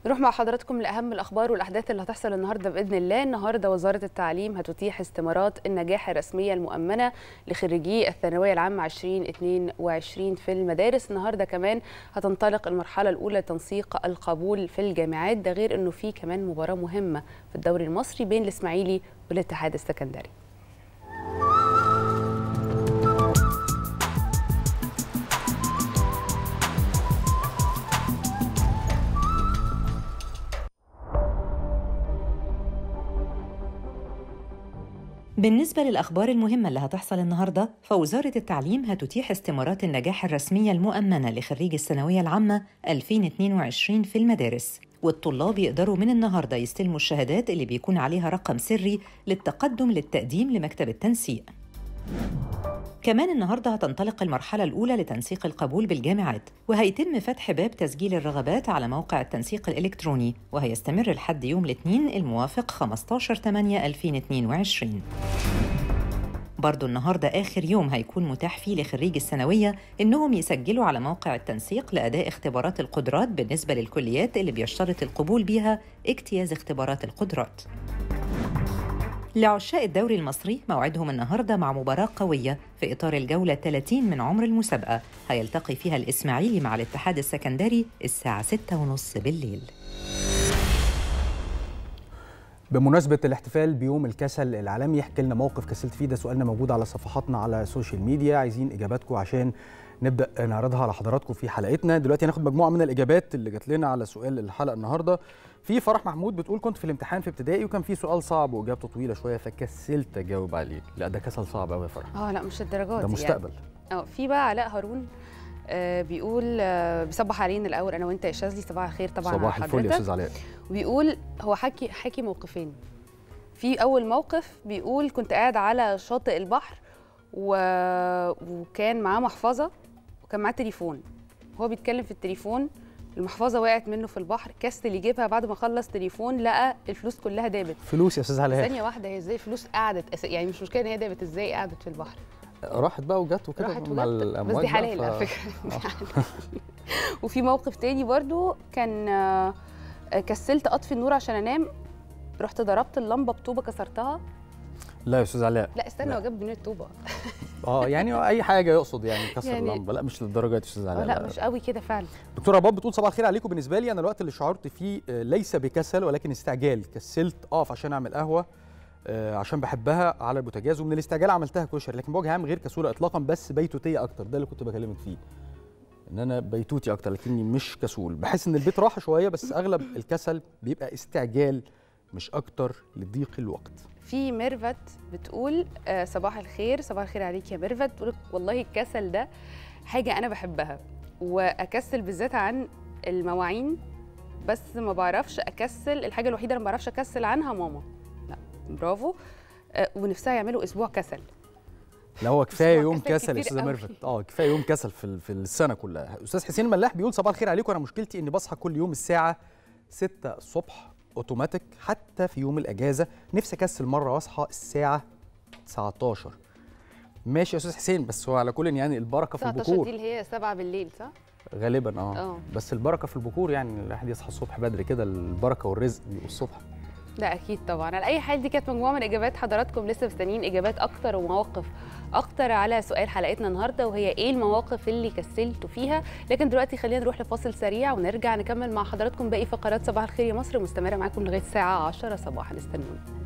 نروح مع حضراتكم لاهم الاخبار والاحداث اللي هتحصل النهارده باذن الله النهارده وزاره التعليم هتتيح استمارات النجاح الرسميه المؤمنه لخريجي الثانويه العامه 2022 في المدارس النهارده كمان هتنطلق المرحله الاولى لتنسيق القبول في الجامعات ده غير انه في كمان مباراه مهمه في الدوري المصري بين الاسماعيلي والاتحاد السكندري بالنسبة للأخبار المهمة اللي هتحصل النهاردة فوزارة التعليم هتتيح استمارات النجاح الرسمية المؤمنة لخريج الثانوية العامة 2022 في المدارس والطلاب يقدروا من النهاردة يستلموا الشهادات اللي بيكون عليها رقم سري للتقدم للتقديم لمكتب التنسيق كمان النهارده هتنطلق المرحلة الأولى لتنسيق القبول بالجامعات، وهيتم فتح باب تسجيل الرغبات على موقع التنسيق الإلكتروني، وهيستمر لحد يوم الاثنين الموافق 15 8 2022. برضو النهارده آخر يوم هيكون متاح فيه لخريج الثانوية إنهم يسجلوا على موقع التنسيق لأداء اختبارات القدرات بالنسبة للكليات اللي بيشترط القبول بيها اجتياز اختبارات القدرات. لعشاق الدوري المصري موعدهم النهارده مع مباراة قوية في إطار الجولة 30 من عمر المسابقة هيلتقي فيها الإسماعيلي مع الاتحاد السكندري الساعة 6:30 بالليل بمناسبة الاحتفال بيوم الكسل العالمي احكي لنا موقف كسلت فيه ده سؤالنا موجود على صفحاتنا على السوشيال ميديا عايزين إجاباتكم عشان نبدأ نعرضها على حضراتكم في حلقتنا دلوقتي هناخد مجموعة من الإجابات اللي جات لنا على سؤال الحلقة النهاردة في فرح محمود بتقول كنت في الامتحان في ابتدائي وكان في سؤال صعب واجابته طويله شويه فكسلت اجاوب عليه لا ده كسل صعب قوي يا فرح اه لا مش الدرجات ده دي مستقبل يعني. اه في بقى علاء هارون آه بيقول آه بيصبح علينا الاول انا وانت يا شاذلي صباح الخير طبعا صباح على الفل يا حضرتك. استاذ علاء وبيقول هو حكي حكي موقفين في اول موقف بيقول كنت قاعد على شاطئ البحر و... وكان معاه محفظه وكان معاه تليفون هو بيتكلم في التليفون المحفظه وقعت منه في البحر كسل يجيبها بعد ما خلص تليفون لقى الفلوس كلها دابت فلوس يا استاذ علاء ثانيه واحده هي ازاي الفلوس قعدت أس... يعني مش مشكله ان هي دابت ازاي قعدت في البحر راحت بقى وجت وكده راحت مع وجت الامواج بس دي بقى، حلال ف- على فكره دي حلال. وفي موقف تاني برضو كان آه، آه، كسلت اطفي النور عشان انام رحت ضربت اللمبه بطوبه كسرتها لا يا استاذ علاء لا استنى لا. هو جاب منين الطوبه اه يعني اي حاجه يقصد يعني كسر يعني- اللمبه لا مش للدرجه دي يا استاذ آه، علاء لا مش قوي كده فعلا دكتوره باب بتقول صباح الخير عليكم بالنسبه لي انا الوقت اللي شعرت فيه آه، ليس بكسل ولكن استعجال كسلت اقف عشان اعمل قهوه آه، عشان بحبها على البوتاجاز ومن الاستعجال عملتها كشري لكن بوجه عام غير كسوله اطلاقا بس بيتوتيه اكتر ده اللي كنت بكلمك فيه ان انا بيتوتي اكتر لكني مش كسول بحس ان البيت راحه شويه بس اغلب الكسل بيبقى استعجال مش اكتر لضيق الوقت في ميرفت بتقول آه، صباح الخير صباح الخير عليك يا ميرفت بتقول والله الكسل ده حاجه انا بحبها واكسل بالذات عن المواعين بس ما بعرفش اكسل الحاجه الوحيده اللي ما بعرفش اكسل عنها ماما لا برافو آه، ونفسها يعملوا اسبوع كسل لا هو كفايه أسبوع يوم كسل كسل يا كتير استاذه قوي. ميرفت اه كفايه يوم كسل في ال- في السنه كلها استاذ حسين ملاح بيقول صباح الخير عليكم انا مشكلتي اني بصحى كل يوم الساعه 6 الصبح اوتوماتيك حتى في يوم الاجازه نفسي اكسل مره واصحى الساعه 19 ماشي يا استاذ حسين بس هو على كل يعني البركه في 19 دي البكور اللي هي 7 بالليل صح؟ غالبا اه اه. بس البركه في البكور يعني الواحد يصحى الصبح بدري كده البركه والرزق بيبقوا الصبح لا اكيد طبعا على اي حال دي كانت مجموعه من اجابات حضراتكم لسه مستنيين اجابات اكتر ومواقف اكتر على سؤال حلقتنا النهارده وهي ايه المواقف اللي كسلتوا فيها لكن دلوقتي خلينا نروح لفاصل سريع ونرجع نكمل مع حضراتكم باقي فقرات صباح الخير يا مصر مستمره معاكم لغايه الساعه 10 صباحا استنونا